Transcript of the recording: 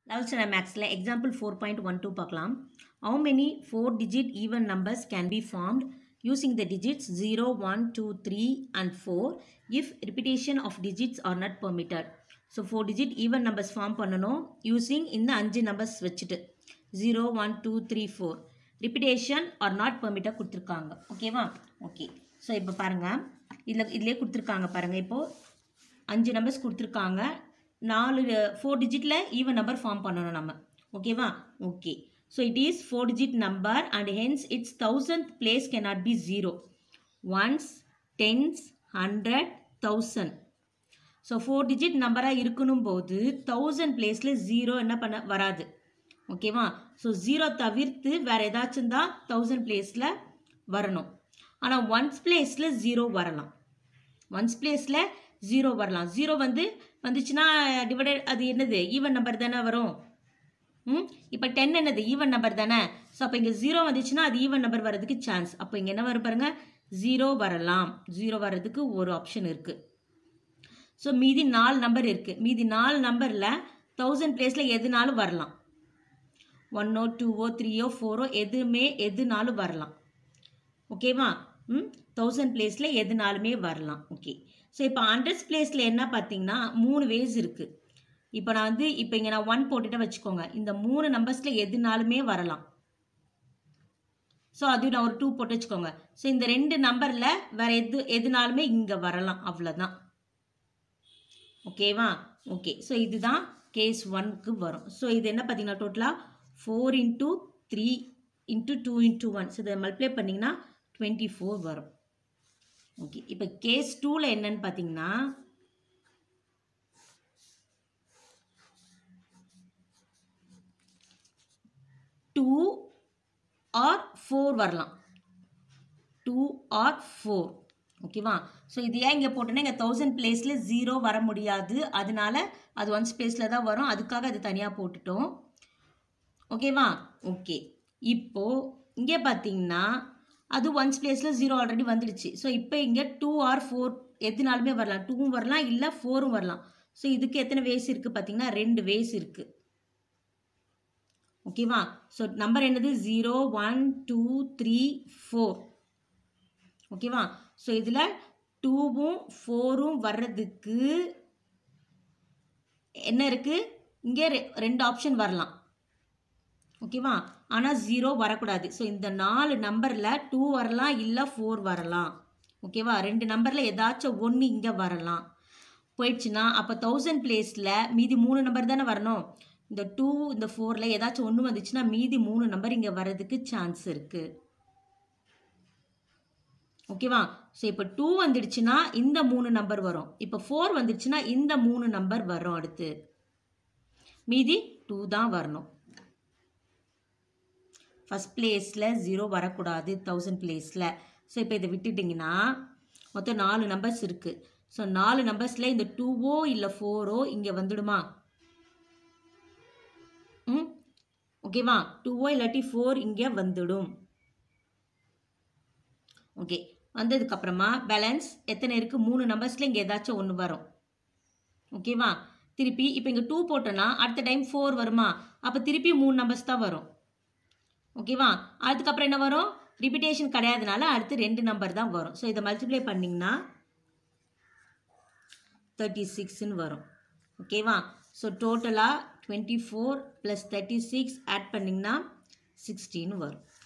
eleventh standard மேக்ஸில் example four point one two பார்க்கலாம் how many four digit even numbers can be formed using the digits zero one two three and four if repetition of digits are not permitted so four digit even numbers form பண்ணணும் using இந்த அஞ்சு numbers வச்சுட்டு zero one two three four repetition are not பெர்மிட்டாக கொடுத்துருக்காங்க ஓகேவா okay so இப்போ பாருங்கள் இதில் இதிலே கொடுத்துருக்காங்க பாருங்கள் இப்போது அஞ்சு நம்பர்ஸ் கொடுத்துருக்காங்க நாலு ஃபோர் டிஜிட்டில் ஈவன் நம்பர் ஃபார்ம் பண்ணணும் நம்ம ஓகேவா okay so it is four digit number and hence its thousand place cannot be zero ones tens hundred thousand so four digit நம்பராக இருக்கணும் போது தௌசண்ட் பிளேஸில் ஜீரோ என்ன பண்ண வராது ஓகேவா ஸோ ஜீரோ தவிர்த்து வேறு ஏதாச்சும் தான் தௌசண்ட் பிளேஸில் வரணும் ஆனால் ஒன்ஸ் பிளேஸில் ஜீரோ வரலாம் ஒன்ஸ் பிளேஸில் ஜீரோ வரலாம் ஜீரோ வந்து வந்துச்சுன்னா டிவைடட் அது என்னது ஈவன் நம்பர் தானே வரும் ம் இப்போ டென் என்னது ஈவன் நம்பர் தானே ஸோ அப்போ இங்கே ஜீரோ வந்துச்சுன்னா அது ஈவன் நம்பர் வர்றதுக்கு சான்ஸ் அப்போ இங்கே என்ன வரும் பாருங்கள் ஜீரோ வரலாம் ஜீரோ வர்றதுக்கு ஒரு ஆப்ஷன் இருக்குது ஸோ மீதி நாலு நம்பர் இருக்குது மீதி நாலு நம்பரில் தௌசண்ட் பிளேஸில் எதுனாலும் வரலாம் ஒன்னோ டூவோ த்ரீயோ ஃபோரோ எதுவுமே எதுனாலும் வரலாம் ஓகேவா ம் தௌசண்ட் பிளேஸில் எதுனாலுமே வரலாம் ஓகே ஸோ இப்போ ஹண்ட்ரட்ஸ் பிளேஸில் என்ன பார்த்தீங்கன்னா மூணு வேஸ் இருக்குது இப்போ நான் வந்து இப்போ இங்கே நான் ஒன் போட்டுட்டு வச்சுக்கோங்க இந்த மூணு நம்பர்ஸில் எதுனாலுமே வரலாம் ஸோ அது நான் ஒரு டூ போட்டு வச்சுக்கோங்க ஸோ இந்த ரெண்டு நம்பரில் வேறு எது எதுனாலுமே இங்கே வரலாம் அவ்வளோதான் ஓகேவா ஓகே ஸோ இதுதான் கேஸ் ஒன்க்கு வரும் ஸோ இது என்ன பார்த்தீங்கன்னா டோட்டலாக four into three into two into one so இதை மல்டிப்ளை பண்ணிங்கன்னா டுவெண்ட்டி ஃபோர் வரும் ஓகே இப்போ கேஸ் டூவில் என்னன்னு பார்த்தீங்கன்னா டூ ஆர் ஃபோர் வரலாம் டூ ஆர் ஃபோர் ஓகேவா ஸோ இது ஏன் இங்கே போட்டோன்னா இங்கே தௌசண்ட் பிளேஸில் ஜீரோ வர முடியாது அதனால அது ஒன்ஸ் பிளேஸில் தான் வரும் அதுக்காக அது தனியாக போட்டுட்டோம் ஓகேவா ஓகே இப்போது இங்கே பார்த்தீங்கன்னா அது ஒன்ஸ் பிளேஸில் ஜீரோ ஆல்ரெடி வந்துடுச்சு ஸோ இப்போ இங்கே டூ ஆர் ஃபோர் எதுனாலுமே வரலாம் டூவும் வரலாம் இல்லை ஃபோரும் வரலாம் ஸோ இதுக்கு எத்தனை வேஸ் இருக்குது பார்த்தீங்கன்னா ரெண்டு வேஸ் இருக்குது ஓகேவா ஸோ நம்பர் என்னது zero one two three four ஓகேவா ஸோ இதில் டூவும் ஃபோரும் வர்றதுக்கு என்ன இருக்குது இங்கே ரெண்டு ஆப்ஷன் வரலாம் ஓகேவா ஆனால் ஜீரோ வரக்கூடாது ஸோ இந்த நாலு நம்பரில் டூ வரலாம் இல்லை ஃபோர் வரலாம் ஓகேவா ரெண்டு நம்பரில் ஏதாச்சும் ஒன்று இங்கே வரலாம் போயிடுச்சுன்னா அப்போ தௌசண்ட் பிளேஸில் மீதி மூணு நம்பர் தானே வரணும் இந்த டூ இந்த ஃபோரில் ஏதாச்சும் ஒன்று வந்துச்சுன்னா மீதி மூணு நம்பர் இங்கே வர்றதுக்கு சான்ஸ் இருக்குது ஓகேவா ஸோ இப்போ டூ வந்துடுச்சுன்னா இந்த மூணு நம்பர் வரும் இப்போ ஃபோர் வந்துடுச்சுன்னா இந்த மூணு நம்பர் வரும் அடுத்து மீதி டூ தான் வரணும் ஃபஸ்ட் பிளேஸில் ஜீரோ வரக்கூடாது தௌசண்ட் பிளேஸில் ஸோ இப்போ இதை விட்டுட்டிங்கன்னா மொத்தம் நாலு நம்பர்ஸ் இருக்குது ஸோ நாலு நம்பர்ஸில் இந்த டூவோ இல்லை ஃபோரோ இங்கே வந்துடுமா ம் ஓகேவா டூவோ இல்லாட்டி ஃபோர் இங்கே வந்துடும் ஓகே வந்ததுக்கப்புறமா பேலன்ஸ் எத்தனை இருக்குது மூணு நம்பர்ஸில் இங்கே ஏதாச்சும் ஒன்று வரும் ஓகேவா திருப்பி இப்போ இங்கே டூ போட்டோன்னா அடுத்த டைம் ஃபோர் வருமா அப்போ திருப்பி மூணு நம்பர்ஸ் தான் வரும் ஓகேவா அதுக்கப்புறம் என்ன வரும் ரிப்பிட்டேஷன் கிடையாதுனால அடுத்து ரெண்டு நம்பர் தான் வரும் ஸோ இதை மல்டிப்ளை பண்ணிங்கன்னா தேர்ட்டி சிக்ஸ்ன்னு வரும் ஓகேவா ஸோ டோட்டலாக twenty four plus thirty six add பண்ணிங்கன்னா சிக்ஸ்டின்னு வரும்